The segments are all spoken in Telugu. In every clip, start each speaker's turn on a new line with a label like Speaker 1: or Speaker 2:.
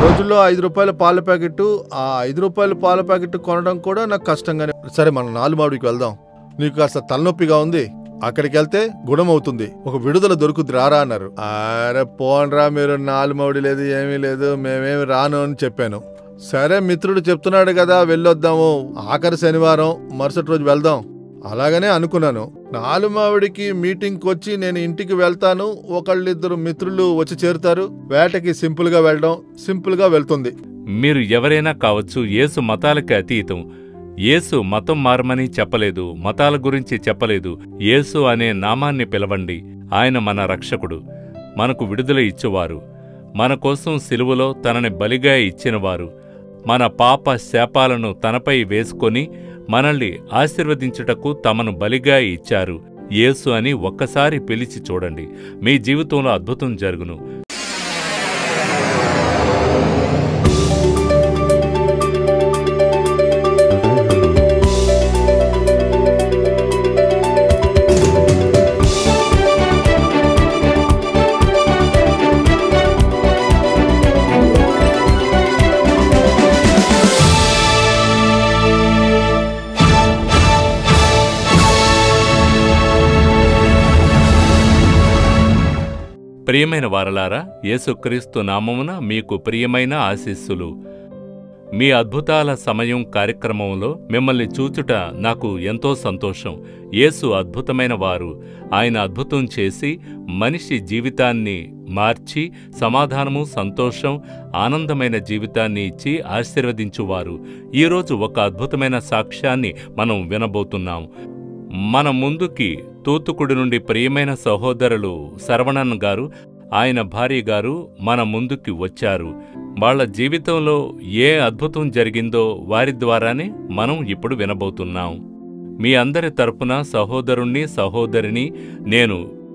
Speaker 1: రోజుల్లో ఐదు రూపాయల పాల ప్యాకెట్ ఆ ఐదు రూపాయల పాల ప్యాకెట్ కొనడం కూడా నాకు కష్టంగానే సరే మనం నాలుమాడికి వెళ్దాం నీకు కాస్త తలనొప్పిగా ఉంది అక్కడికి వెళ్తే గుణం అవుతుంది ఒక విడుదల దొరుకుద్ది రారా అన్నారు అరే పోన్రా మీరు నాలుమౌడి లేదు ఏమీ లేదు మేమేమి రాను అని చెప్పాను సరే మిత్రుడు చెప్తున్నాడు కదా వెళ్ళొద్దాము ఆఖరి శనివారం మరుసటి రోజు వెళ్దాం అలాగనే అనుకున్నాను నాలుమావిడికి మీటింగ్కి వచ్చి నేను ఇంటికి వెళ్తాను ఒకళ్ళిద్దరు మిత్రులు వచ్చి చేరుతారు వేటకి సింపుల్ గా వెళ్ళడం సింపుల్ గా వెళ్తుంది
Speaker 2: మీరు ఎవరైనా కావచ్చు యేసు మతాలకి అతీతం యేసు మతం మారమని చెప్పలేదు మతాల గురించి చెప్పలేదు యేసు అనే నామాన్ని పిలవండి ఆయన మన రక్షకుడు మనకు విడుదల ఇచ్చువారు మన కోసం సిలువలో తనని బలిగా ఇచ్చినవారు మన పాప శాపాలను తనపై వేసుకొని మనల్ని ఆశీర్వదించుటకు తమను బలిగా ఇచ్చారు యేసు అని ఒక్కసారి పిలిచి చూడండి మీ జీవితంలో అద్భుతం జరుగును ప్రియమైన వారలారా యేసుక్రీస్తు నామమున మీకు ప్రియమైన ఆశీస్సులు మీ అద్భుతాల సమయం కార్యక్రమంలో మిమ్మల్ని చూచుట నాకు ఎంతో సంతోషం యేసు అద్భుతమైన వారు ఆయన అద్భుతం చేసి మనిషి జీవితాన్ని మార్చి సమాధానము సంతోషం ఆనందమైన జీవితాన్ని ఇచ్చి ఆశీర్వదించువారు ఈరోజు ఒక అద్భుతమైన సాక్ష్యాన్ని మనం వినబోతున్నాం మన ముందుకి తూతుకుడి నుండి ప్రియమైన సహోదరులు శరవణన్ గారు ఆయన భార్య గారు మన ముందుకి వచ్చారు వాళ్ళ జీవితంలో ఏ అద్భుతం జరిగిందో వారి ద్వారానే మనం ఇప్పుడు వినబోతున్నాం మీ అందరి తరపున సహోదరుణ్ణి సహోదరిని నేను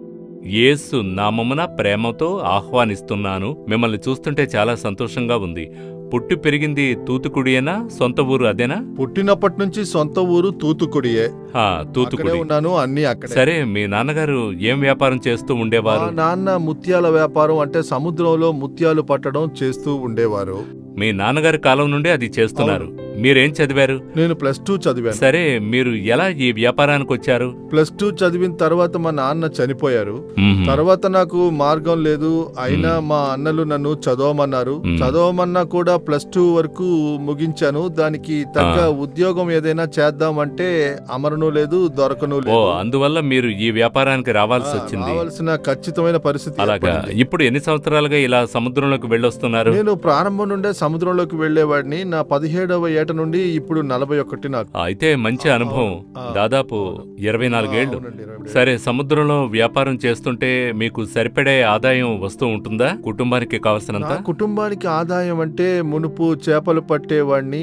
Speaker 2: యేసు నామమున ప్రేమతో ఆహ్వానిస్తున్నాను మిమ్మల్ని చూస్తుంటే చాలా సంతోషంగా ఉంది పుట్టి పెరిగింది తూతుకుడియేనా సొంత ఊరు అదేనా
Speaker 1: పుట్టినప్పటి నుంచి సొంత ఊరు తూతుకుడియే
Speaker 2: హా,
Speaker 1: అక్కడే
Speaker 2: తూతుకుడి
Speaker 1: ఉన్నాను అన్ని అక్కడే
Speaker 2: సరే మీ నాన్నగారు ఏం వ్యాపారం చేస్తూ
Speaker 1: మా
Speaker 2: ఉండేవారు
Speaker 1: నాన్న ముత్యాల వ్యాపారం అంటే సముద్రంలో ముత్యాలు పట్టడం చేస్తూ ఉండేవారు
Speaker 2: మీ నాన్నగారి కాలం నుండి అది చేస్తున్నారు మీరేం చదివారు
Speaker 1: నేను ప్లస్ టూ చదివాను
Speaker 2: సరే మీరు ఎలా ఈ వ్యాపారానికి వచ్చారు
Speaker 1: ప్లస్ టూ చదివిన తర్వాత మా నాన్న చనిపోయారు
Speaker 2: మ్మ్.
Speaker 1: తర్వాత నాకు మార్గం లేదు అయినా మా అన్నలు నన్ను చదవమన్నారు
Speaker 2: మ్మ్.
Speaker 1: చదవమన్నా కూడా ప్లస్ టూ వరకు ముగించాను దానికి తగ్గ
Speaker 2: ఆ.
Speaker 1: ఉద్యోగం ఏదైనా చేద్దామంటే అమరను లేదు దొరకను
Speaker 2: ఓ
Speaker 1: లేదు
Speaker 2: అందువల్ల మీరు ఈ వ్యాపారానికి రావాల్సి
Speaker 1: ఆ,
Speaker 2: వచ్చింది
Speaker 1: రావాల్సిన ఖచ్చితమైన పరిస్థితి
Speaker 2: అలాగా
Speaker 1: ఏర్పడింది.
Speaker 2: ఇప్పుడు ఎన్ని సంవత్సరాలుగా ఇలా సముద్రంలోకి వెళ్ళొస్తున్నారు
Speaker 1: నేను ప్రారంభం నుండే సముద్రంలోకి వెళ్లేవాడిని నా పదిహేడవ ఏట నుండి ఇప్పుడు నలభై ఒకటి నాకు
Speaker 2: అయితే మంచి అనుభవం
Speaker 1: ఆ,
Speaker 2: దాదాపు
Speaker 1: అవును.
Speaker 2: ఇరవై నాలుగేళ్లు
Speaker 1: అవునండి, ఇరవై ఏళ్ళు.
Speaker 2: సరే సముద్రంలో వ్యాపారం చేస్తుంటే మీకు సరిపడే ఆదాయం వస్తూ ఉంటుందా కుటుంబానికి కావలసినంత
Speaker 1: నా కుటుంబానికి ఆదాయం అంటే మునుపు చేపలు పట్టేవాడిని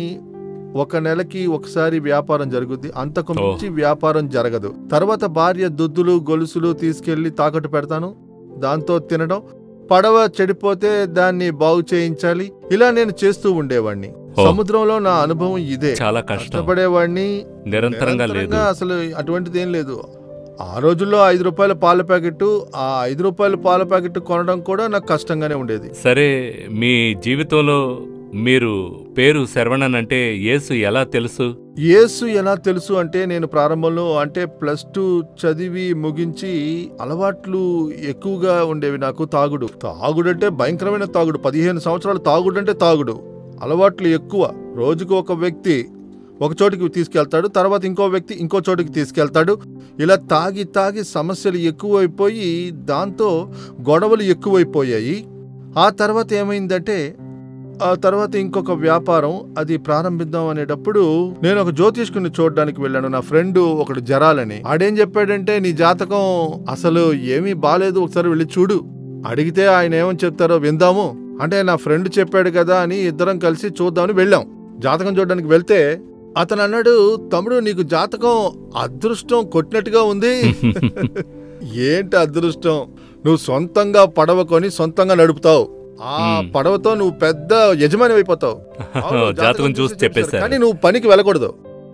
Speaker 1: ఒక నెలకి ఒకసారి వ్యాపారం జరుగుద్ది అంతకు
Speaker 2: ఓ.
Speaker 1: మించి వ్యాపారం జరగదు తర్వాత భార్య దుద్దులు గొలుసులు తీసుకెళ్లి తాకట్టు పెడతాను దాంతో తినడం పడవ చెడిపోతే దాన్ని బాగు చేయించాలి ఇలా నేను చేస్తూ ఉండేవాడిని
Speaker 2: ఓ.
Speaker 1: సముద్రంలో నా అనుభవం ఇదే
Speaker 2: చాలా కష్టం
Speaker 1: కష్టపడేవాడిని
Speaker 2: నిరంతరంగా లేదు
Speaker 1: నిరంతరంగా అసలు అటువంటిది ఏం లేదు ఆ రోజుల్లో ఐదు రూపాయల పాల ప్యాకెట్ ఆ ఐదు రూపాయల పాల ప్యాకెట్ కొనడం కూడా నాకు కష్టంగానే ఉండేది
Speaker 2: సరే మీ జీవితంలో మీరు పేరు శరవణన్ అంటే యేసు ఎలా తెలుసు
Speaker 1: యేసు ఎలా తెలుసు అంటే నేను ప్రారంభంలో అంటే ప్లస్ టూ చదివి ముగించి అలవాట్లు ఎక్కువగా ఉండేవి నాకు తాగుడు తాగుడు అంటే భయంకరమైన తాగుడు పదిహేను సంవత్సరాలు తాగుడు అంటే తాగుడు అలవాట్లు ఎక్కువ రోజుకు ఒక వ్యక్తి ఒక చోటికి తీసుకెళ్తాడు తర్వాత ఇంకో వ్యక్తి ఇంకో చోటికి తీసుకెళ్తాడు ఇలా తాగి తాగి సమస్యలు ఎక్కువైపోయి దాంతో గొడవలు ఎక్కువైపోయాయి ఆ తర్వాత ఏమైందంటే ఆ తర్వాత ఇంకొక వ్యాపారం అది ప్రారంభిద్దాం అనేటప్పుడు నేను ఒక జ్యోతిష్కుని చూడడానికి వెళ్ళాను నా ఫ్రెండ్ ఒకడు జరాలని ఆడేం చెప్పాడంటే నీ జాతకం అసలు ఏమీ బాలేదు ఒకసారి వెళ్ళి చూడు అడిగితే ఆయన ఏమని చెప్తారో విందాము అంటే నా ఫ్రెండ్ చెప్పాడు కదా అని ఇద్దరం కలిసి చూద్దామని వెళ్ళాం జాతకం చూడడానికి వెళ్తే అతను అన్నాడు తమ్ముడు నీకు జాతకం అదృష్టం కొట్టినట్టుగా ఉంది ఏంటి అదృష్టం నువ్వు సొంతంగా పడవ కొని సొంతంగా నడుపుతావు ఆ
Speaker 2: మ్మ్.
Speaker 1: పడవతో నువ్వు పెద్ద యజమాని అయిపోతావు అవును,
Speaker 2: జాతకం చూసి
Speaker 1: చెప్పారు.
Speaker 2: చెప్పేశారు
Speaker 1: కానీ నువ్వు పనికి వెళ్ళకూడదు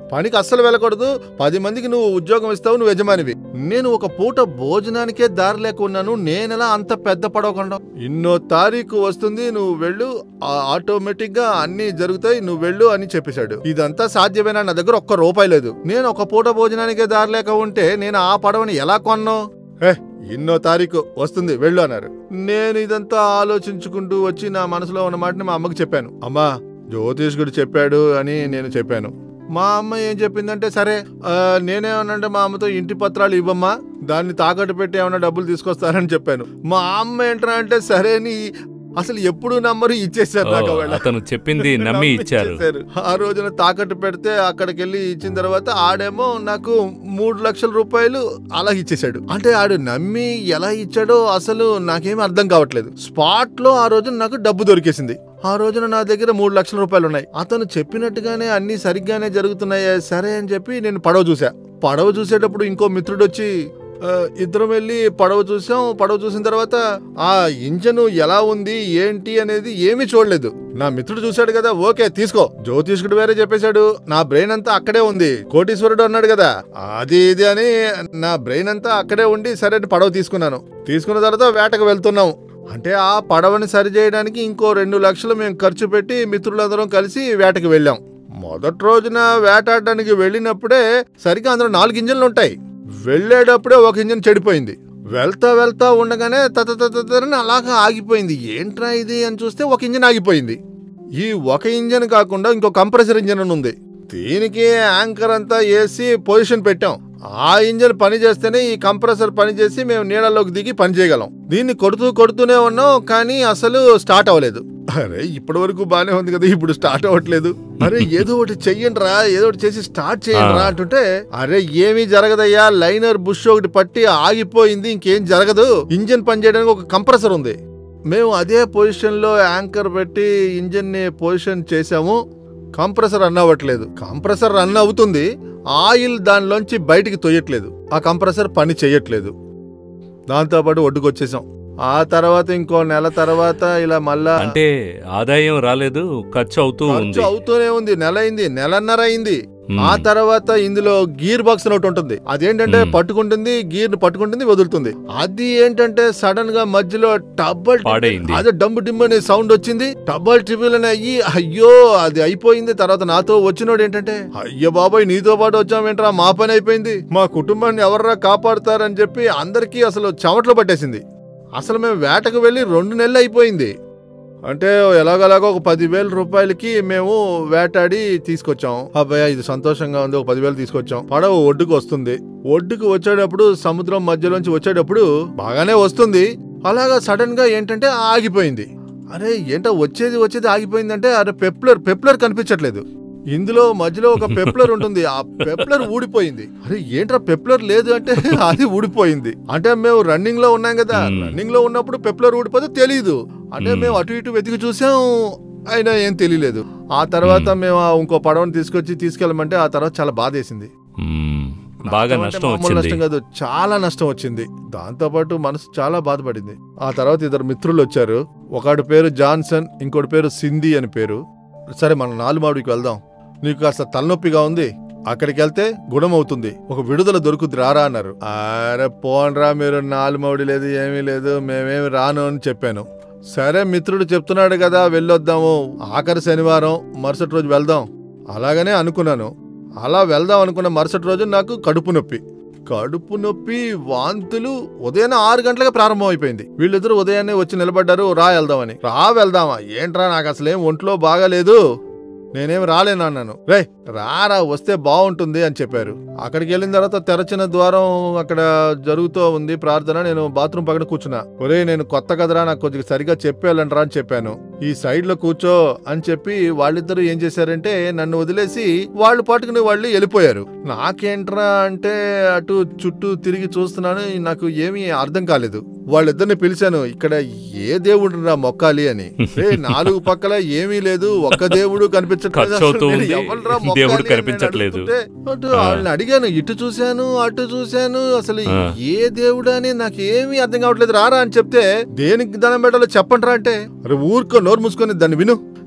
Speaker 1: పనికి అస్సలు వెళ్ళకూడదు పది మందికి నువ్వు ఉద్యోగం ఇస్తావు నువ్వు యజమానివి నేను ఒక పూట భోజనానికే దారి లేకున్నాను నేనెలా అంత పెద్ద పడవకుండా ఇన్నో తారీఖు వస్తుంది నువ్వు వెళ్ళు ఆటోమేటిక్ గా అన్ని జరుగుతాయి నువ్వు వెళ్ళు అని చెప్పేశాడు ఇదంతా సాధ్యమేనా నా దగ్గర ఒక్క రూపాయి లేదు నేను ఒక పూట భోజనానికే దారి లేక ఉంటే నేను ఆ పడవని ఎలా కొన్నాను ఏ ఇన్నో తారీఖు వస్తుంది వెళ్ళు అన్నారు నేను ఇదంతా ఆలోచించుకుంటూ వచ్చి నా మనసులో ఉన్న మాటని మా అమ్మకి చెప్పాను అమ్మా జ్యోతిష్కుడు చెప్పాడు అని నేను చెప్పాను మా అమ్మ ఏం చెప్పిందంటే సరే ఆ, నేనేమనంటే మా అమ్మతో ఇంటి పత్రాలు ఇవ్వమ్మా దాన్ని తాకట్టు పెట్టి ఏమైనా డబ్బులు తీసుకొస్తానని చెప్పాను మా అమ్మ ఏంట్రా అంటే సరే అని అసలు ఎప్పుడు నమ్మరు ఇచ్చేసారు నాకు
Speaker 2: ఓ,
Speaker 1: ఒకవేళ.
Speaker 2: అతను చెప్పింది నమ్మి ఇచ్చారు
Speaker 1: ఇచ్చేశారు. ఆ రోజున తాకట్టు పెడితే అక్కడికి వెళ్ళి ఇచ్చిన తర్వాత ఆడేమో నాకు మూడు లక్షల రూపాయలు అలా ఇచ్చేశాడు అంటే ఆడు నమ్మి ఎలా ఇచ్చాడో అసలు నాకేమీ అర్థం కావట్లేదు స్పాట్ లో ఆ రోజున నాకు డబ్బు దొరికేసింది ఆ రోజున నా దగ్గర మూడు లక్షల రూపాయలు ఉన్నాయి అతను చెప్పినట్టుగానే అన్ని సరిగ్గానే జరుగుతున్నాయే సరే అని చెప్పి నేను పడవ చూసా పడవ చూసేటప్పుడు ఇంకో మిత్రుడు వచ్చి ఆ, ఇద్దరం వెళ్ళి పడవ చూసాం పడవ చూసిన తర్వాత ఆ ఇంజన్ ఎలా ఉంది ఏంటి అనేది ఏమీ చూడలేదు నా మిత్రుడు చూశాడు కదా ఓకే తీసుకో జ్యోతిష్కుడు వేరే చెప్పేశాడు నా బ్రెయిన్ అంతా అక్కడే ఉంది కోటీశ్వరుడు అన్నాడు కదా అది ఇది అని నా బ్రెయిన్ అంతా అక్కడే ఉండి సరే అని పడవ తీసుకున్నాను తీసుకున్న తర్వాత వేటకు వెళ్తున్నాం అంటే ఆ పడవని సరి చేయడానికి ఇంకో రెండు లక్షలు మేము ఖర్చు పెట్టి మిత్రులందరం కలిసి వేటకి వెళ్ళాం మొదటి రోజున వేటాడడానికి వెళ్ళినప్పుడే సరిగ్గా అందులో నాలుగు ఇంజన్లు ఉంటాయి వెళ్ళేటప్పుడే ఒక ఇంజన్ చెడిపోయింది వెళ్తా వెళ్తా ఉండగానే తత తత తతని అలాగా ఆగిపోయింది ఏంట్రా ఇది అని చూస్తే ఒక ఇంజన్ ఆగిపోయింది ఈ ఒక ఇంజన్ కాకుండా ఇంకో కంప్రెసర్ ఇంజన్ అని ఉంది దీనికి యాంకర్ అంతా వేసి పొజిషన్ పెట్టాం ఆ ఇంజన్ పని చేస్తేనే ఈ కంప్రెసర్ పని చేసి మేము నీళ్ళలోకి దిగి పని చేయగలం దీన్ని కొడుతూ కొడుతూనే ఉన్నాం కానీ అసలు స్టార్ట్ అవ్వలేదు అరే ఇప్పటి వరకు బానే ఉంది కదా ఇప్పుడు స్టార్ట్ అవ్వట్లేదు అరే ఏదో ఒకటి చెయ్యండి రా ఏదో ఒకటి చేసి స్టార్ట్ చేయండి రా అంటుంటే అరే ఏమీ జరగదయ్యా లైనర్ బుష్ ఒకటి పట్టి ఆగిపోయింది ఇంకేం జరగదు ఇంజిన్ పని చేయడానికి ఒక కంప్రెసర్ ఉంది మేము అదే పొజిషన్ లో యాంకర్ పెట్టి ఇంజిన్ ని పొజిషన్ చేసాము కంప్రెసర్ రన్ అవ్వట్లేదు కంప్రెసర్ రన్ అవుతుంది ఆయిల్ దానిలోంచి బయటికి తొయ్యట్లేదు ఆ కంప్రెసర్ పని చేయట్లేదు దాంతోపాటు ఒడ్డుకొచ్చేసాం ఆ తర్వాత ఇంకో నెల తర్వాత ఇలా మళ్ళా
Speaker 2: అంటే ఆదాయం రాలేదు ఖర్చు అవుతూ
Speaker 1: ఖర్చు
Speaker 2: ఉంది
Speaker 1: అవుతూనే ఉంది నెల అయింది నెలన్నర అయింది
Speaker 2: మ్మ్.
Speaker 1: ఆ తర్వాత ఇందులో గీర్ బాక్స్ అని ఒకటి ఉంటుంది అదేంటంటే
Speaker 2: మ్మ్.
Speaker 1: పట్టుకుంటుంది గీర్ పట్టుకుంటుంది వదులుతుంది అది ఏంటంటే సడన్ గా మధ్యలో టబ్బల్
Speaker 2: పాడైంది.
Speaker 1: అదే డంబు డిమ్ అనే సౌండ్ వచ్చింది టబ్బల్ ట్రిబుల్ అని అయ్యి అయ్యో అది అయిపోయింది తర్వాత నాతో వచ్చినోడు ఏంటంటే అయ్యో బాబాయ్ నీతో పాటు వచ్చామేంట్రా మా పని అయిపోయింది మా కుటుంబాన్ని ఎవర్రా కాపాడుతారని చెప్పి అందరికీ అసలు చెమట్లో పట్టేసింది అసలు మేము వేటకు వెళ్ళి రెండు నెలలు అయిపోయింది అంటే ఎలాగలాగో ఒక పదివేల రూపాయలకి మేము వేటాడి తీసుకొచ్చాం అబ్బాయి ఇది సంతోషంగా ఉంది ఒక పదివేలు తీసుకొచ్చాం పడవ ఒడ్డుకు వస్తుంది ఒడ్డుకు వచ్చేటప్పుడు సముద్రం మధ్యలోంచి వచ్చేటప్పుడు బాగానే వస్తుంది అలాగా సడన్ గా ఏంటంటే ఆగిపోయింది అరే ఏంటో వచ్చేది వచ్చేది ఆగిపోయిందంటే అరే పెప్లర్ పెప్లర్ కనిపించట్లేదు ఇందులో మధ్యలో ఒక పెప్లర్ ఉంటుంది ఆ పెప్లర్ ఊడిపోయింది అరే ఏంట్రా పెప్లర్ లేదు అంటే అది ఊడిపోయింది అంటే మేము రన్నింగ్ లో ఉన్నాం కదా
Speaker 2: మ్మ్.
Speaker 1: రన్నింగ్ లో ఉన్నప్పుడు పెప్లర్ ఊడిపోతే తెలియదు అంటే
Speaker 2: మ్మ్.
Speaker 1: మేము అటు ఇటు వెతికి చూసాం అయినా ఏం తెలియలేదు ఆ తర్వాత మేము ఆ ఇంకో పడవని తీసుకొచ్చి తీసుకెళ్ళమంటే ఆ తర్వాత చాలా బాధేసింది
Speaker 2: మ్మ్. బాగా
Speaker 1: నష్టం అంటే
Speaker 2: నష్టం
Speaker 1: మామూలు
Speaker 2: వచ్చింది
Speaker 1: నష్టం కాదు చాలా నష్టం వచ్చింది దాంతో పాటు మనసు చాలా బాధపడింది ఆ తర్వాత ఇద్దరు మిత్రులు వచ్చారు ఒకటి పేరు జాన్సన్ ఇంకోటి పేరు సింధి అని పేరు సరే మనం నాలుమాడికి వెళ్దాం నీకు కాస్త తలనొప్పిగా ఉంది అక్కడికి వెళ్తే గుణం అవుతుంది ఒక విడుదల దొరుకుద్ది రారా అన్నారు అరే పోన్రా మీరు నాలుమౌడి లేదు ఏమీ లేదు మేమేమి రాను అని చెప్పాను సరే మిత్రుడు చెప్తున్నాడు కదా వెళ్ళొద్దాము ఆఖరి శనివారం మరుసటి రోజు వెళ్దాం అలాగనే అనుకున్నాను అలా వెళ్దాం అనుకున్న మరుసటి రోజు నాకు కడుపు నొప్పి కడుపు నొప్పి వాంతులు ఉదయం ఆరు గంటలకు ప్రారంభం అయిపోయింది వీళ్ళిద్దరూ ఉదయాన్నే వచ్చి నిలబడ్డారు రా వెళ్దామని రా వెళ్దామా ఏంట్రా నాకు అసలేం ఒంట్లో బాగాలేదు నేనేం రాలేను అన్నాను రే రారా వస్తే బాగుంటుంది అని చెప్పారు అక్కడికి వెళ్ళిన తర్వాత తెరచిన ద్వారం అక్కడ జరుగుతూ ఉంది ప్రార్థన నేను బాత్రూమ్ పక్కన కూర్చున్నా ఒరే నేను కొత్త కదరా నాకు కొద్దిగా సరిగా చెప్పేయాలంటరా అని చెప్పాను ఈ సైడ్ లో కూర్చో అని చెప్పి వాళ్ళిద్దరూ ఏం చేశారంటే నన్ను వదిలేసి వాళ్ళు పాటుకుని వాళ్ళు వెళ్ళిపోయారు నాకేంట్రా అంటే అటు చుట్టూ తిరిగి చూస్తున్నాను నాకు ఏమీ అర్థం కాలేదు వాళ్ళిద్దరిని పిలిచాను ఇక్కడ ఏ దేవుడు రా మొక్కాలి అని రే నాలుగు పక్కల ఏమీ లేదు ఒక్క దేవుడు కనిపించట్లేదు
Speaker 2: ఖర్చు
Speaker 1: అసలు
Speaker 2: అవుతూ
Speaker 1: నేను
Speaker 2: ఉంది.
Speaker 1: ఎవరిరా మొక్కాలి
Speaker 2: దేవుడు
Speaker 1: అని నేను
Speaker 2: కనిపించట్లేదు.
Speaker 1: అడుగుతుంటే, అటు
Speaker 2: ఆ.
Speaker 1: వాళ్ళని అడిగాను ఇటు చూశాను అటు చూశాను అసలు
Speaker 2: ఆ.
Speaker 1: ఏ దేవుడు అని నాకు ఏమీ అర్థం కావట్లేదు రారా అని చెప్తే దేనికి దండం పెట్టాలో చెప్పండి రా అంటే అరే ఊరుకో నోరు మూసుకొని దాన్ని విను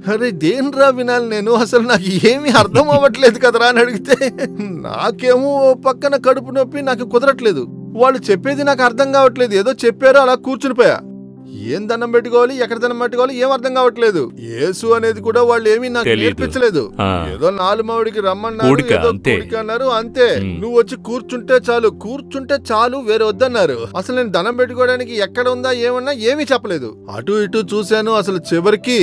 Speaker 1: అరే దేనిరా వినాలి నేను అసలు నాకు ఏమీ అర్థం అవ్వట్లేదు కదరా అని అడిగితే నాకేమో ఓ పక్కన కడుపు నొప్పి నాకు కుదరట్లేదు వాళ్ళు చెప్పేది నాకు అర్థం కావట్లేదు ఏదో చెప్పారు అలా కూర్చునిపోయా ఏం దండం పెట్టుకోవాలి ఎక్కడ దండం పెట్టుకోవాలి ఏం అర్థం కావట్లేదు యేసు అనేది కూడా వాళ్ళు ఏమీ నాకు
Speaker 2: తెలీదు.
Speaker 1: నేర్పించలేదు
Speaker 2: ఆ,
Speaker 1: ఏదో నాలుమౌడికి రమ్మన్నారు
Speaker 2: కూడిక,
Speaker 1: ఏదో
Speaker 2: అంతే.
Speaker 1: కూడిక అన్నారు అంతే
Speaker 2: ఉమ్.
Speaker 1: నువ్వు వచ్చి కూర్చుంటే చాలు కూర్చుంటే చాలు వేరే వద్దన్నారు అసలు నేను ధనం పెట్టుకోవడానికి ఎక్కడ ఉందా ఏమన్నా ఏమీ చెప్పలేదు అటు ఇటు చూశాను అసలు చివరికి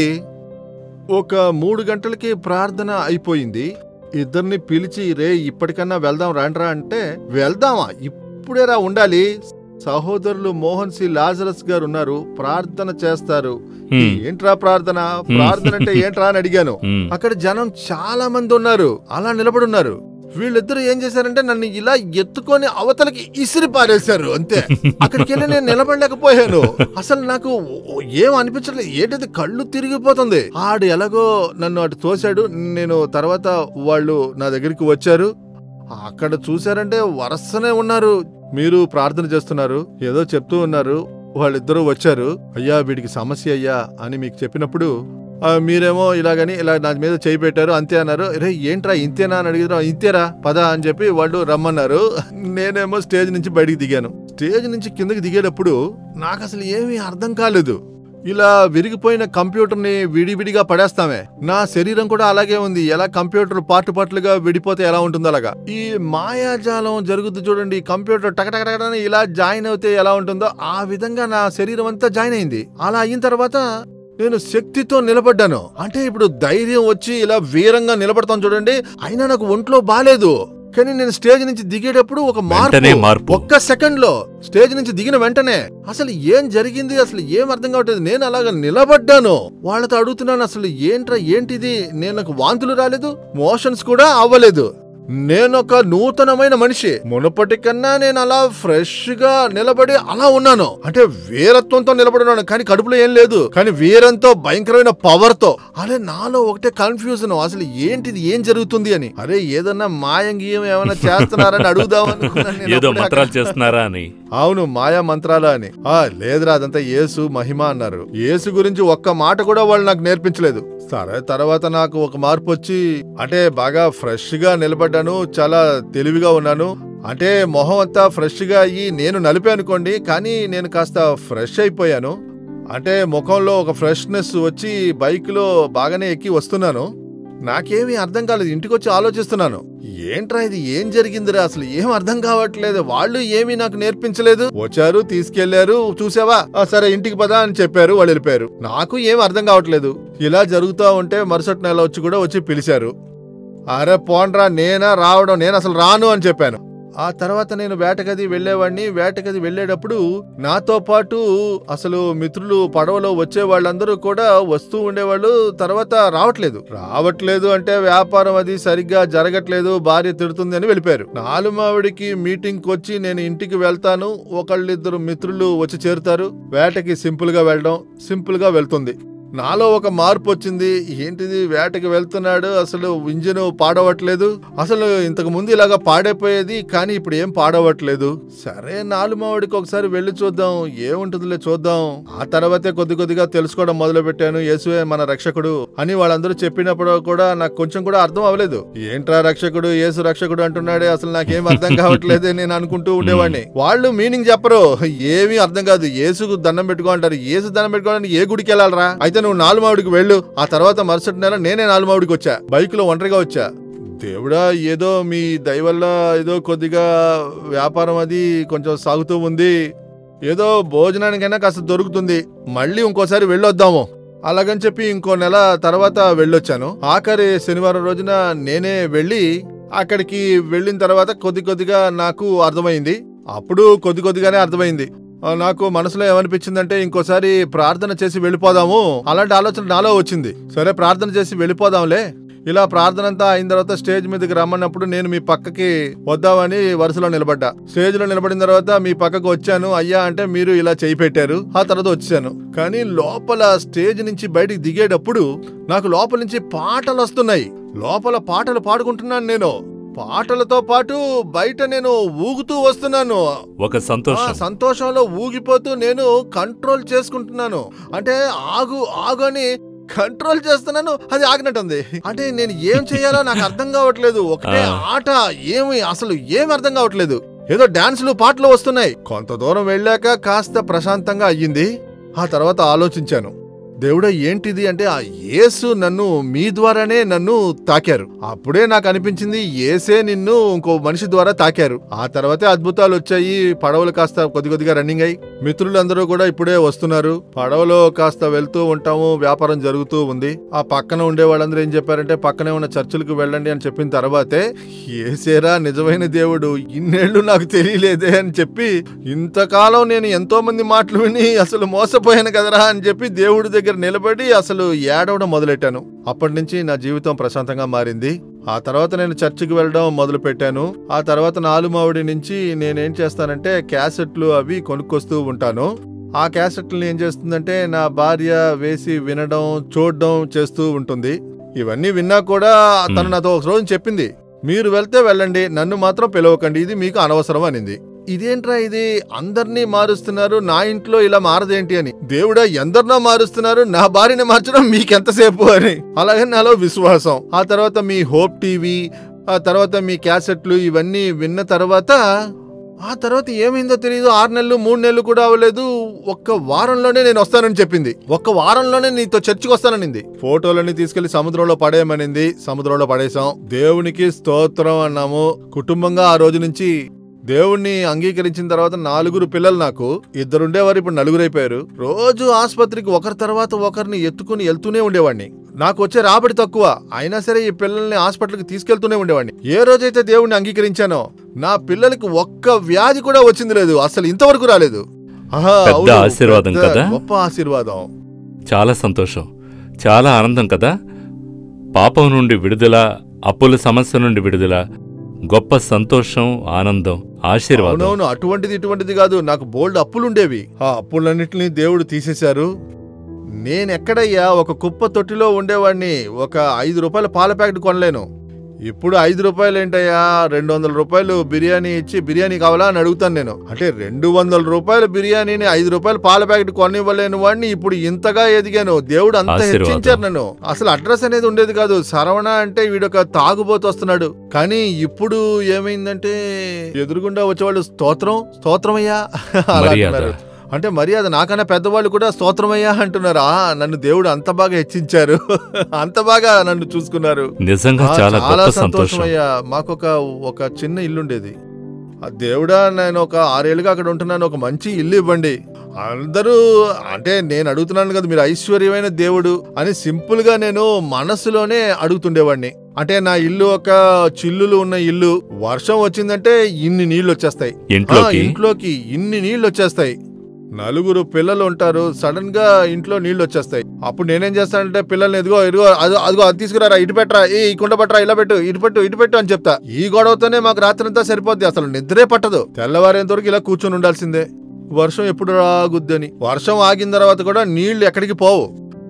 Speaker 1: ఒక మూడు గంటలకి ప్రార్థన అయిపోయింది ఇద్దరిని పిలిచి రే ఇప్పటికన్నా వెళ్దాం రాండ్రా అంటే వెళ్దామా ఇప్పుడేరా ఉండాలి సహోదరులు మోహన్ సి లాజరస్ గారు ఉన్నారు ప్రార్థన చేస్తారు
Speaker 2: ఉమ్,
Speaker 1: ఏంట్రా ప్రార్థన ప్రార్థన అంటే ఏంట్రా అని అడిగాను
Speaker 2: ఉమ్,
Speaker 1: అక్కడ జనం చాలా మంది ఉన్నారు అలా నిలబడి ఉన్నారు వీళ్ళిద్దరు ఏం చేశారంటే నన్ను ఇలా ఎత్తుకొని అవతలకి ఇసిరి పారేశారు అంతే అక్కడికి వెళ్ళి నేను నిలబడలేకపోయాను అసలు నాకు ఏం అనిపించలేదు ఏంటది కళ్ళు తిరిగిపోతుంది ఆడు ఎలాగో నన్ను అటు తోశాడు నేను తర్వాత వాళ్ళు నా దగ్గరికి వచ్చారు అక్కడ చూశారంటే వరసనే ఉన్నారు మీరు ప్రార్థన చేస్తున్నారు ఏదో చెప్తూ ఉన్నారు వాళ్ళిద్దరూ వచ్చారు అయ్యా వీడికి సమస్య అయ్యా అని మీకు చెప్పినప్పుడు ఆ, మీరేమో ఇలాగని ఇలా నా మీద చేయి పెట్టారు అంతే అన్నారు రే ఏంట్రా ఇంతేనా అని అడిగిరా ఇంతేరా పద అని చెప్పి వాళ్ళు రమ్మన్నారు నేనేమో స్టేజ్ నుంచి బయటికి దిగాను స్టేజ్ నుంచి కిందకి దిగేటప్పుడు నాకు అసలు ఏమీ అర్థం కాలేదు ఇలా విరిగిపోయిన కంప్యూటర్ని విడివిడిగా పడేస్తామే నా శరీరం కూడా అలాగే ఉంది ఎలా కంప్యూటర్ పార్ట్ పార్ట్లుగా విడిపోతే ఎలా ఉంటుందో అలాగా ఈ మాయాజాలం జరుగుతుంది చూడండి కంప్యూటర్ టకటకటకని ఇలా జాయిన్ అవుతే ఎలా ఉంటుందో ఆ విధంగా నా శరీరం అంతా జాయిన్ అయింది అలా అయిన తర్వాత నేను శక్తితో నిలబడ్డాను అంటే ఇప్పుడు ధైర్యం వచ్చి ఇలా వీరంగా నిలబడతాను చూడండి అయినా నాకు ఒంట్లో బాలేదు కానీ నేను స్టేజ్ నుంచి దిగేటప్పుడు ఒక
Speaker 2: వెంటనే
Speaker 1: మార్పు
Speaker 2: మార్పు.
Speaker 1: ఒక్క సెకండ్ లో స్టేజ్ నుంచి దిగిన వెంటనే అసలు ఏం జరిగింది అసలు ఏం అర్థం కావట్లేదు నేను అలాగ నిలబడ్డాను వాళ్ళతో అడుగుతున్నాను అసలు ఏంట్రా ఏంటిది నేను నాకు వాంతులు రాలేదు మోషన్స్ కూడా అవ్వలేదు నేను ఒక నూతనమైన మనిషి మునుపటి కన్నా నేను అలా ఫ్రెష్ గా నిలబడి అలా ఉన్నాను అంటే వీరత్వంతో నిలబడి ఉన్నాను కానీ కడుపులో ఏం లేదు కానీ వీరంతో భయంకరమైన పవర్ తో అరే నాలో ఒకటే కన్ఫ్యూజన్ అసలు ఏంటిది ఏం జరుగుతుంది అని అరే ఏదన్నా మాయం గీయం ఏమైనా చేస్తున్నారని అడుగుదాం అనుకున్నాను నేను
Speaker 2: ఏదో
Speaker 1: అప్పుడే
Speaker 2: మంత్రాలు చేస్తున్నారా అని
Speaker 1: అవును మాయా మంత్రాల అని ఆ లేదురా అదంతా యేసు మహిమ అన్నారు యేసు గురించి ఒక్క మాట కూడా వాళ్ళు నాకు నేర్పించలేదు సరే తర్వాత నాకు ఒక మార్పు వచ్చి అంటే బాగా ఫ్రెష్ గా నిలబడ్డాను చాలా తెలివిగా ఉన్నాను అంటే మొహం అంతా ఫ్రెష్ గా అయ్యి నేను నలిపే అనుకోండి కానీ నేను కాస్త ఫ్రెష్ అయిపోయాను అంటే ముఖంలో ఒక ఫ్రెష్నెస్ వచ్చి బైక్ లో బాగానే ఎక్కి వస్తున్నాను నాకేమీ అర్థం కాలేదు ఇంటికి వచ్చి ఆలోచిస్తున్నాను ఏంట్రా ఇది ఏం జరిగిందిరా అసలు ఏం అర్థం కావట్లేదు వాళ్ళు ఏమీ నాకు నేర్పించలేదు వచ్చారు తీసుకెళ్లారు చూసావా "ఆ, సరే ఇంటికి పదా అని చెప్పారు వాళ్ళు వెళ్ళిపోయారు నాకు ఏం అర్థం కావట్లేదు ఇలా జరుగుతూ ఉంటే మరుసటి నెల వచ్చి కూడా వచ్చి పిలిచారు అరే పోండ్రా నేనా రావడం నేను అసలు రాను అని చెప్పాను ఆ తర్వాత నేను వేటగది వెళ్ళేవాడిని వేటగది వెళ్ళేటప్పుడు నాతో పాటు అసలు మిత్రులు పడవలో వచ్చే వాళ్ళందరూ కూడా వస్తూ ఉండేవాళ్ళు తర్వాత రావట్లేదు రావట్లేదు అంటే వ్యాపారం అది సరిగ్గా జరగట్లేదు భార్య తిడుతుంది అని వెళ్ళిపోయారు నాలుమావిడికి మీటింగ్ వచ్చి నేను ఇంటికి వెళ్తాను ఒకళ్ళిద్దరు మిత్రులు వచ్చి చేరుతారు వేటకి సింపుల్ గా వెళ్ళడం సింపుల్ గా వెళ్తుంది నాలో ఒక మార్పు వచ్చింది ఏంటిది వేటకి వెళ్తున్నాడు అసలు ఇంజిన్ పాడవట్లేదు అసలు ఇంతకు ముందు ఇలాగా పాడైపోయేది కానీ ఇప్పుడు ఏం పాడవట్లేదు సరే నాలుమావిడికి ఒకసారి వెళ్ళి చూద్దాం ఏముంటుందిలే చూద్దాం ఆ తర్వాతే కొద్ది కొద్దిగా తెలుసుకోవడం మొదలు పెట్టాను యేసువే మన రక్షకుడు అని వాళ్ళందరూ చెప్పినప్పుడు కూడా నాకు కొంచెం కూడా అర్థం అవ్వలేదు ఏంట్రా రక్షకుడు యేసు రక్షకుడు అంటున్నాడే అసలు నాకేం అర్థం కావట్లేదు నేను అనుకుంటూ ఉండేవాడిని వాళ్ళు మీనింగ్ చెప్పరు ఏమీ అర్థం కాదు యేసుకు దండం పెట్టుకో అంటారు యేసు దండం పెట్టుకోవడానికి ఏ గుడికి వెళ్ళాలరా అయితే నువ్వు నాలుమావిడికి వెళ్ళు ఆ తర్వాత మరుసటి నెల నేనే నాలుమావిడికి వచ్చా బైక్ లో ఒంటరిగా వచ్చా దేవుడా ఏదో మీ దయ వల్ల ఏదో కొద్దిగా వ్యాపారం అది కొంచెం సాగుతూ ఉంది ఏదో భోజనానికైనా కాస్త దొరుకుతుంది మళ్ళీ ఇంకోసారి వెళ్ళొద్దాము అలాగని చెప్పి ఇంకో నెల తర్వాత వెళ్ళొచ్చాను ఆఖరి శనివారం రోజున నేనే వెళ్ళి అక్కడికి వెళ్ళిన తర్వాత కొద్ది కొద్దిగా నాకు అర్థమైంది అప్పుడు కొద్ది కొద్దిగానే అర్థమైంది ఆ, నాకు మనసులో ఏమనిపించిందంటే ఇంకోసారి ప్రార్థన చేసి వెళ్ళిపోదాము అలాంటి ఆలోచన నాలో వచ్చింది సరే ప్రార్థన చేసి వెళ్ళిపోదాంలే ఇలా ప్రార్థన అంతా అయిన తర్వాత స్టేజ్ మీదకి రమ్మన్నప్పుడు నేను మీ పక్కకి వద్దామని వరుసలో నిలబడ్డా స్టేజ్ లో నిలబడిన తర్వాత మీ పక్కకు వచ్చాను అయ్యా అంటే మీరు ఇలా చేయి పెట్టారు ఆ తర్వాత వచ్చాను కానీ లోపల స్టేజ్ నుంచి బయటికి దిగేటప్పుడు నాకు లోపల నుంచి పాటలు వస్తున్నాయి లోపల పాటలు పాడుకుంటున్నాను నేను పాటలతో పాటు బయట నేను ఊగుతూ వస్తున్నాను
Speaker 2: ఒక
Speaker 1: ఆ
Speaker 2: సంతోషం
Speaker 1: సంతోషంలో ఊగిపోతూ నేను కంట్రోల్ చేసుకుంటున్నాను అంటే ఆగు ఆగు అని కంట్రోల్ చేస్తున్నాను అది ఆగినట్టుంది అంటే నేను ఏం చేయాలో నాకు అర్థం కావట్లేదు ఒకటే
Speaker 2: ఆ.
Speaker 1: ఆట ఏమి అసలు ఏమి అర్థం కావట్లేదు ఏదో డాన్సులు పాటలు వస్తున్నాయి కొంత దూరం వెళ్ళాక కాస్త ప్రశాంతంగా అయ్యింది ఆ తర్వాత ఆలోచించాను దేవుడా ఏంటిది అంటే ఆ యేసు నన్ను మీ ద్వారానే నన్ను తాకారు అప్పుడే నాకు అనిపించింది ఏసే నిన్ను ఇంకో మనిషి ద్వారా తాకారు ఆ తర్వాతే అద్భుతాలు వచ్చాయి పడవలు కాస్త కొద్ది కొద్దిగా రన్నింగ్ అయ్యి మిత్రులందరూ కూడా ఇప్పుడే వస్తున్నారు పడవలో కాస్త వెళ్తూ ఉంటాము వ్యాపారం జరుగుతూ ఉంది ఆ పక్కన ఉండే వాళ్ళందరూ ఏం చెప్పారంటే పక్కనే ఉన్న చర్చిలకు వెళ్ళండి అని చెప్పిన తర్వాతే ఏసేరా నిజమైన దేవుడు ఇన్నేళ్లు నాకు తెలియలేదే అని చెప్పి ఇంతకాలం నేను ఎంతో మంది మాటలు విని అసలు మోసపోయాను కదరా అని చెప్పి దేవుడి దగ్గర నిలబడి అసలు ఏడవడం మొదలెట్టాను అప్పటి నుంచి నా జీవితం ప్రశాంతంగా మారింది ఆ తర్వాత నేను చర్చికి వెళ్ళడం మొదలు పెట్టాను ఆ తర్వాత నాలుమావిడి నుంచి నేనేం చేస్తానంటే క్యాసెట్లు అవి కొనుక్కొస్తూ ఉంటాను ఆ క్యాసెట్లను ఏం చేస్తుందంటే నా భార్య వేసి వినడం చూడడం చేస్తూ ఉంటుంది ఇవన్నీ విన్నా కూడా తను
Speaker 2: మ్.
Speaker 1: నాతో ఒక రోజు చెప్పింది మీరు వెళ్తే వెళ్ళండి నన్ను మాత్రం పిలవకండి ఇది మీకు అనవసరం అనింది ఇదేంట్రా ఇది అందరినీ మారుస్తున్నారు నా ఇంట్లో ఇలా మారదేంటి అని దేవుడా ఎందరినో మారుస్తున్నారు నా భార్యని మార్చడం మీకెంతసేపు అని అలాగే నాలో విశ్వాసం ఆ తర్వాత మీ హోప్ టీవీ ఆ తర్వాత మీ క్యాసెట్లు ఇవన్నీ విన్న తర్వాత ఆ తర్వాత ఏమైందో తెలియదు ఆరు నెలలు మూడు నెలలు కూడా అవ్వలేదు ఒక్క వారంలోనే నేను వస్తానని చెప్పింది ఒక్క వారంలోనే నీతో చర్చికి వస్తాననింది ఫోటోలన్నీ తీసుకెళ్లి సముద్రంలో పడేయమనింది సముద్రంలో పడేసాం దేవునికి స్తోత్రం అన్నాము కుటుంబంగా ఆ రోజు నుంచి దేవుణ్ణి అంగీకరించిన తర్వాత నాలుగురు పిల్లలు నాకు ఇద్దరుండేవారు ఇప్పుడు నలుగురు అయిపోయారు రోజు ఆసుపత్రికి ఒకరి తర్వాత ఒకరిని ఎత్తుకుని వెళ్తూనే ఉండేవాడిని నాకు వచ్చే రాబడి తక్కువ అయినా సరే ఈ పిల్లల్ని హాస్పిటల్కి తీసుకెళ్తూనే ఉండేవాడిని ఏ రోజైతే దేవుణ్ణి అంగీకరించానో నా పిల్లలకి ఒక్క వ్యాధి కూడా వచ్చింది లేదు అసలు ఇంతవరకు రాలేదు ఆహా,
Speaker 2: పెద్ద
Speaker 1: అవును,
Speaker 2: ఆశీర్వాదం
Speaker 1: పెద్ద
Speaker 2: కదా?
Speaker 1: గొప్ప ఆశీర్వాదం
Speaker 2: చాలా సంతోషం చాలా ఆనందం కదా పాపం నుండి విడుదల అప్పుల సమస్య నుండి విడుదల గొప్ప సంతోషం ఆనందం ఆశీర్వాదం
Speaker 1: అవునవును అటువంటిది ఇటువంటిది కాదు నాకు బోల్డ్ అప్పులుండేవి ఆ అప్పులన్నింటినీ దేవుడు తీసేశారు నేనెక్కడయ్యా ఒక కుప్ప తొట్టిలో ఉండేవాడిని ఒక ఐదు రూపాయల పాల ప్యాకెట్ కొనలేను ఇప్పుడు ఐదు రూపాయలు ఏంటయ్యా రెండు వందల రూపాయలు బిర్యానీ ఇచ్చి బిర్యానీ కావాలా అని అడుగుతాను నేను అంటే రెండు వందల రూపాయల బిర్యానీని ఐదు రూపాయల పాల ప్యాకెట్ కొనివ్వలేని వాడిని ఇప్పుడు ఇంతగా ఎదిగాను దేవుడు అంత
Speaker 2: ఆశీర్వాదం.
Speaker 1: హెచ్చించారు నన్ను అసలు అడ్రస్ అనేది ఉండేది కాదు సరవణ అంటే వీడొక తాగుబోతు వస్తున్నాడు కానీ ఇప్పుడు ఏమైందంటే ఎదురుగుండా వచ్చేవాళ్ళు స్తోత్రం స్తోత్రమయ్యా అలా
Speaker 2: మర్యాద.
Speaker 1: అంటున్నారు. అంటే మర్యాద నాకన్నా పెద్దవాళ్ళు కూడా స్తోత్రమయ్యా అంటున్నారు ఆ నన్ను దేవుడు అంత బాగా హెచ్చించారు అంత బాగా నన్ను చూసుకున్నారు
Speaker 2: నిజంగా
Speaker 1: ఆ,
Speaker 2: చాలా గొప్ప సంతోషం
Speaker 1: సంతోషమయ్యా మాకొక ఒక చిన్న ఇల్లుండేది ఆ దేవుడా నేను ఒక ఆరేళ్ళుగా అక్కడ ఉంటున్నాను ఒక మంచి ఇల్లు ఇవ్వండి అందరూ అంటే నేను అడుగుతున్నాను కదా మీరు ఐశ్వర్యమైన దేవుడు అని సింపుల్ గా నేను మనసులోనే అడుగుతుండేవాడిని అంటే నా ఇల్లు ఒక చిల్లులు ఉన్న ఇల్లు వర్షం వచ్చిందంటే ఇన్ని నీళ్లు వచ్చేస్తాయి ఆ,
Speaker 2: ఇంట్లోకి
Speaker 1: ఇంట్లోకి ఇన్ని నీళ్లు వచ్చేస్తాయి నలుగురు పిల్లలు ఉంటారు సడన్ గా ఇంట్లో నీళ్లు వచ్చేస్తాయి అప్పుడు నేనేం చేస్తానంటే పిల్లల్ని ఎదుగో ఎదుగో అదిగో అదిగో అది తీసుకురారా ఇటు పెట్టరా ఏ ఈ కుండ పట్టరా ఇలా పెట్టు ఇటు పెట్టు ఇటు పెట్టు అని చెప్తా ఈ గొడవతోనే మాకు రాత్రంతా సరిపోద్ది అసలు నిద్రే పట్టదు తెల్లవారేంత వరకు ఇలా కూర్చొని ఉండాల్సిందే వర్షం ఎప్పుడు రాగుద్దని వర్షం ఆగిన తర్వాత కూడా నీళ్లు ఎక్కడికి పోవు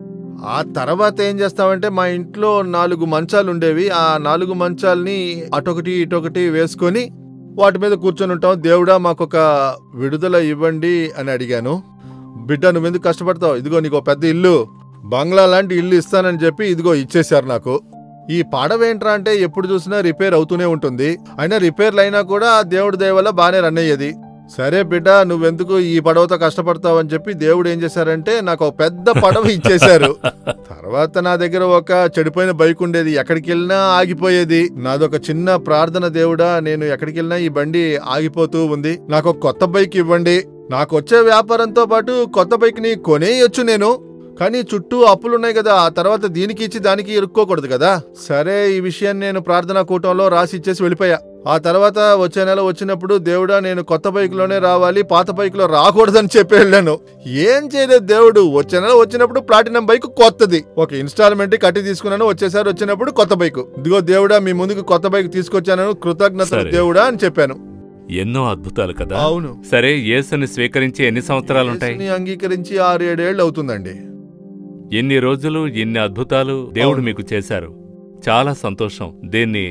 Speaker 1: ఆ తర్వాత ఏం చేస్తామంటే మా ఇంట్లో నాలుగు మంచాలు ఉండేవి ఆ నాలుగు మంచాల్ని అటొకటి ఇటొకటి వేసుకొని వాటి మీద కూర్చొని ఉంటాం దేవుడా మాకొక విడుదల ఇవ్వండి అని అడిగాను బిడ్డ నువ్వెందుకు కష్టపడతావు ఇదిగో నీకు పెద్ద ఇల్లు బంగ్లా లాంటి ఇల్లు ఇస్తానని చెప్పి ఇదిగో ఇచ్చేశారు నాకు ఈ పడవ ఏంట్రా అంటే ఎప్పుడు చూసినా రిపేర్ అవుతూనే ఉంటుంది అయినా రిపేర్లు అయినా కూడా దేవుడి దయ వల్ల బాగానే రన్ అయ్యేది సరే బిడ్డ నువ్వెందుకు ఈ పడవతో కష్టపడతావు అని చెప్పి దేవుడు ఏం చేశారంటే నాకు ఒక పెద్ద పడవ ఇచ్చేశారు తర్వాత నా దగ్గర ఒక చెడిపోయిన బైక్ ఉండేది ఎక్కడికి వెళ్ళినా ఆగిపోయేది నాదొక చిన్న ప్రార్థన దేవుడా నేను ఎక్కడికి వెళ్ళినా ఈ బండి ఆగిపోతూ ఉంది నాకు ఒక కొత్త బైక్ ఇవ్వండి నాకు వచ్చే వ్యాపారంతో పాటు కొత్త బైక్ ని కొనేయొచ్చు నేను కానీ చుట్టూ అప్పులున్నాయి కదా ఆ తర్వాత దీనికి ఇచ్చి దానికి ఇరుక్కోకూడదు కదా సరే ఈ విషయాన్ని నేను ప్రార్థనా కూటంలో రాసి ఇచ్చేసి వెళ్ళిపోయా ఆ తర్వాత వచ్చే నెల వచ్చినప్పుడు దేవుడా నేను కొత్త బైక్ లోనే రావాలి పాత బైక్ లో రాకూడదని చెప్పి వెళ్ళాను ఏం చేయలేదు దేవుడు వచ్చే నెల వచ్చినప్పుడు ప్లాటినం బైక్ కొత్తది ఒక ఇన్స్టాల్మెంట్ కట్టి తీసుకున్నాను వచ్చేసారి వచ్చినప్పుడు కొత్త బైక్ ఇదిగో దేవుడా మీ ముందుకు కొత్త బైక్ తీసుకొచ్చాను కృతజ్ఞత
Speaker 2: సరే.
Speaker 1: దేవుడా అని చెప్పాను
Speaker 2: ఎన్నో అద్భుతాలు కదా
Speaker 1: అవును
Speaker 2: సరే యేసుని స్వీకరించి ఎన్ని సంవత్సరాలుంటాయి
Speaker 1: యేసుని అంగీకరించి ఆరు ఏడేళ్లు అవుతుందండి
Speaker 2: ఎన్ని రోజులు ఎన్ని అద్భుతాలు దేవుడు
Speaker 1: అవును.
Speaker 2: మీకు చేశారు చాలా సంతోషం దీన్ని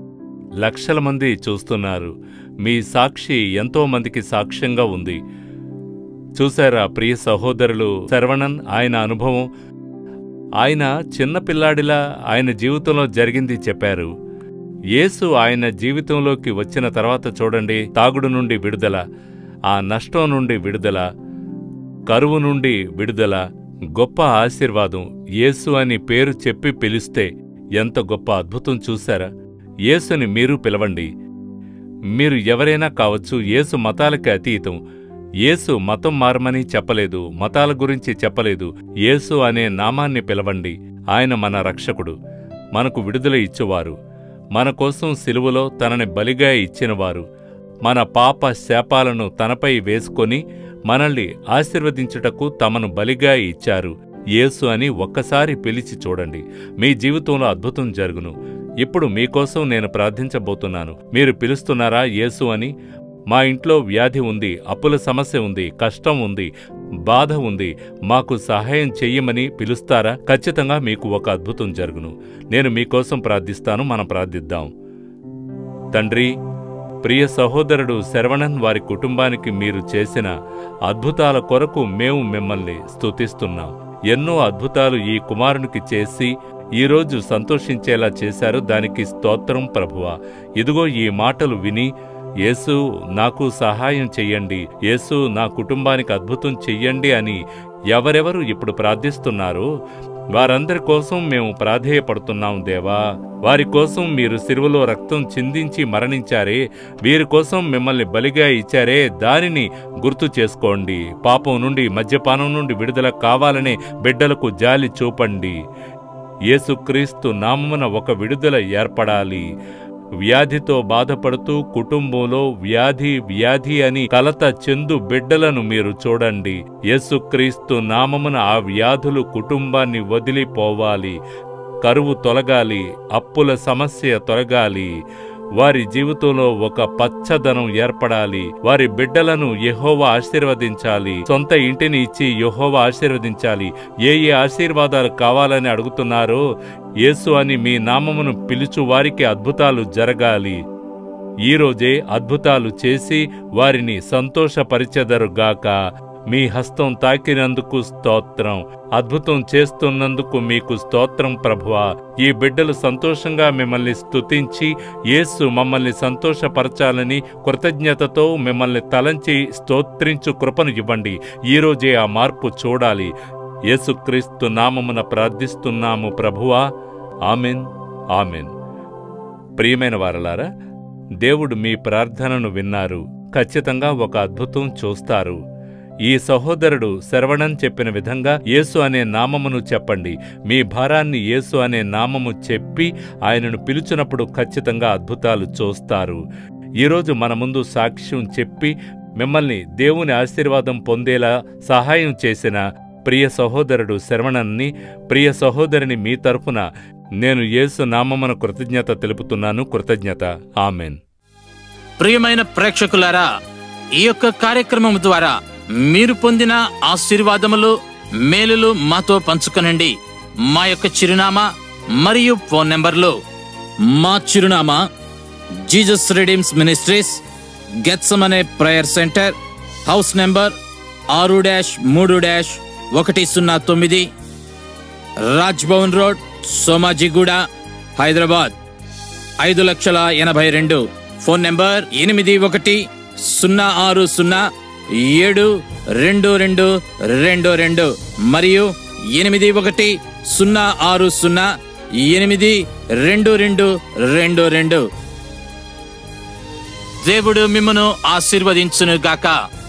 Speaker 2: లక్షల మంది చూస్తున్నారు మీ సాక్షి ఎంతో మందికి సాక్ష్యంగా ఉంది చూశారా ప్రియ సహోదరులు శరవణన్ ఆయన అనుభవం ఆయన చిన్న పిల్లాడిలా ఆయన జీవితంలో జరిగింది చెప్పారు యేసు ఆయన జీవితంలోకి వచ్చిన తర్వాత చూడండి తాగుడు నుండి విడుదల ఆ నష్టం నుండి విడుదల కరువు నుండి విడుదల గొప్ప ఆశీర్వాదం యేసు అని పేరు చెప్పి పిలిస్తే ఎంత గొప్ప అద్భుతం చూశారా యేసుని మీరు పిలవండి మీరు ఎవరైనా కావచ్చు యేసు మతాలకి అతీతం యేసు మతం మారమని చెప్పలేదు మతాల గురించి చెప్పలేదు యేసు అనే నామాన్ని పిలవండి ఆయన మన రక్షకుడు మనకు విడుదల ఇచ్చువారు మన కోసం సిలువలో తనని బలిగా ఇచ్చినవారు మన పాప శాపాలను తనపై వేసుకొని మనల్ని ఆశీర్వదించుటకు తమను బలిగా ఇచ్చారు యేసు అని ఒక్కసారి పిలిచి చూడండి మీ జీవితంలో అద్భుతం జరుగును ఇప్పుడు మీకోసం నేను ప్రార్థించబోతున్నాను మీరు పిలుస్తున్నారా యేసు అని మా ఇంట్లో వ్యాధి ఉంది అప్పుల సమస్య ఉంది కష్టం ఉంది బాధ ఉంది మాకు సహాయం చెయ్యమని పిలుస్తారా ఖచ్చితంగా మీకు ఒక అద్భుతం జరుగును నేను మీకోసం ప్రార్థిస్తాను మనం ప్రార్థిద్దాం తండ్రి ప్రియ సహోదరుడు శరవణన్ వారి కుటుంబానికి మీరు చేసిన అద్భుతాల కొరకు మేము మిమ్మల్ని స్తుతిస్తున్నాం ఎన్నో అద్భుతాలు ఈ కుమారునికి చేసి ఈరోజు సంతోషించేలా చేశారు దానికి స్తోత్రం ప్రభువా ఇదిగో ఈ మాటలు విని యేసు నాకు సహాయం చెయ్యండి యేసు నా కుటుంబానికి అద్భుతం చెయ్యండి అని ఎవరెవరు ఇప్పుడు ప్రార్థిస్తున్నారో వారందరి కోసం మేము ప్రాధేయపడుతున్నాం దేవా వారి కోసం మీరు సిరువలో రక్తం చిందించి మరణించారే వీరి కోసం మిమ్మల్ని బలిగా ఇచ్చారే దానిని గుర్తు చేసుకోండి పాపం నుండి మద్యపానం నుండి విడుదల కావాలనే బిడ్డలకు జాలి చూపండి యేసుక్రీస్తు నామమున ఒక విడుదల ఏర్పడాలి వ్యాధితో బాధపడుతూ కుటుంబంలో వ్యాధి వ్యాధి అని కలత చెందు బిడ్డలను మీరు చూడండి యేసుక్రీస్తు నామమున ఆ వ్యాధులు కుటుంబాన్ని వదిలిపోవాలి కరువు తొలగాలి అప్పుల సమస్య తొలగాలి వారి జీవితంలో ఒక పచ్చదనం ఏర్పడాలి వారి బిడ్డలను యెహోవా ఆశీర్వదించాలి సొంత ఇంటిని ఇచ్చి యెహోవా ఆశీర్వదించాలి ఏ ఏ ఆశీర్వాదాలు కావాలని అడుగుతున్నారో యేసు అని మీ నామమును పిలుచు వారికి అద్భుతాలు జరగాలి ఈరోజే అద్భుతాలు చేసి వారిని సంతోషపరిచెదరుగాక మీ హస్తం తాకినందుకు స్తోత్రం అద్భుతం చేస్తున్నందుకు మీకు స్తోత్రం ప్రభువా ఈ బిడ్డలు సంతోషంగా మిమ్మల్ని స్తుతించి యేసు మమ్మల్ని సంతోషపరచాలని కృతజ్ఞతతో మిమ్మల్ని తలంచి స్తోత్రించు కృపను ఇవ్వండి ఈరోజే ఆ మార్పు చూడాలి యేసుక్రీస్తు నామమున ప్రార్థిస్తున్నాము ప్రభువా ఆమెన్ ఆమెన్ ప్రియమైన వారలారా దేవుడు మీ ప్రార్థనను విన్నారు ఖచ్చితంగా ఒక అద్భుతం చూస్తారు ఈ సహోదరుడు శరవణన్ చెప్పిన విధంగా యేసు అనే నామమును చెప్పండి మీ భారాన్ని యేసు అనే నామము చెప్పి ఆయనను పిలుచునప్పుడు ఖచ్చితంగా అద్భుతాలు చూస్తారు ఈరోజు మన ముందు సాక్ష్యం చెప్పి మిమ్మల్ని దేవుని ఆశీర్వాదం పొందేలా సహాయం చేసిన ప్రియ సహోదరుడు శరవణన్ని ప్రియ సహోదరిని మీ తరఫున నేను యేసు నామమున కృతజ్ఞత తెలుపుతున్నాను కృతజ్ఞత ఆమెన్
Speaker 3: ప్రియమైన ప్రేక్షకులారా ఈ యొక్క కార్యక్రమం ద్వారా మీరు పొందిన ఆశీర్వాదములు మేలులు మాతో పంచుకొనండి మా యొక్క చిరునామా మరియు ఫోన్ నెంబర్లు మా చిరునామా Jesus redeems ministries Gethsemane prayer centre house number ఆరు డాష్ మూడు డాష్ ఒకటి సున్నా తొమ్మిది రాజ్ భవన్ రోడ్ సోమాజిగూడ హైదరాబాద్ ఐదు లక్షల ఎనభై రెండు ఫోన్ నెంబర్ ఎనిమిది ఒకటి సున్నా ఆరు సున్నా ఏడు రెండు రెండు రెండు రెండు మరియు ఎనిమిది ఒకటి సున్నా ఆరు సున్నా ఎనిమిది రెండు రెండు రెండు రెండు దేవుడు మిమ్మను ఆశీర్వదించును గాక